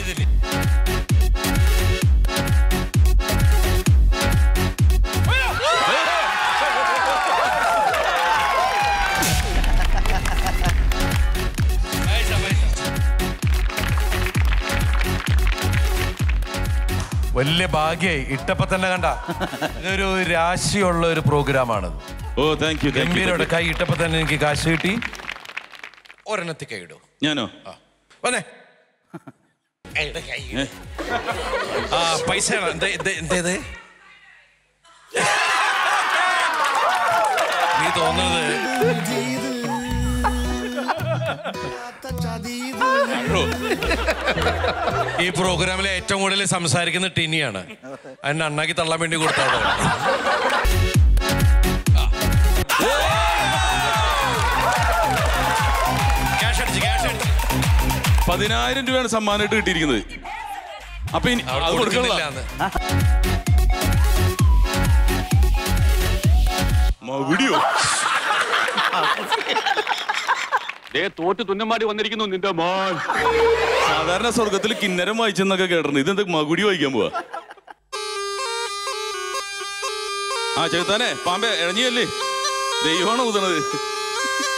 ഇതിന് പൈസ, പൈസ. വലിയ ഭാഗ്യായി ഇട്ടപ്പോ തന്നെ കണ്ട ഇതൊരു രാശിയുള്ള ഒരു പ്രോഗ്രാമാണ് oh thank you thank you ഗംഭീരയുടെ കൈ ഇട്ടപ്പോ തന്നെ എനിക്ക് കാശ് കിട്ടി ഒരെണ്ണത്തിൽ കൈ ഇടൂ ഞാനോ വന്നേ കൈയുടെ കൈ ഇട്. ആ പൈസ എന്താ ഇത് എന്തേത് നീ തോന്നുന്നത് ഈ പ്രോഗ്രാമിലെ ഏറ്റവും കൂടുതൽ സംസാരിക്കുന്ന ടിനിയാണ് അതിന്റെ അണ്ണാക്കി തള്ളാൻ വേണ്ടി കൊടുത്തതാണ് ക്യാഷ് അടിച്ച് ക്യാഷ് അടിച്ച് പതിനായിരം രൂപയാണ് സമ്മാനമായിട്ട് കിട്ടിയിരിക്കുന്നത് അപ്പൊ ഇനി അവിടെ അത് കൊടുക്കണില്ല കൊടുക്കുന്നില്ലാന്ന്. വീഡിയോ ദേ തോറ്റ് തുന്നമാടി വന്നിരിക്കുന്നു നിന്റെ മോൻ സാധാരണ സ്വർഗത്തിൽ കിന്നരം വായിച്ചെന്നൊക്കെ കേട്ടിട്ടുണ്ട് ഇതെന്താ മകുടി വായിക്കാൻ പോവാ ആ ചെറുത്താനെ പാമ്പേ ഇഴഞ്ഞിയല്ലേ ദൈവമാണ് ഊതണത്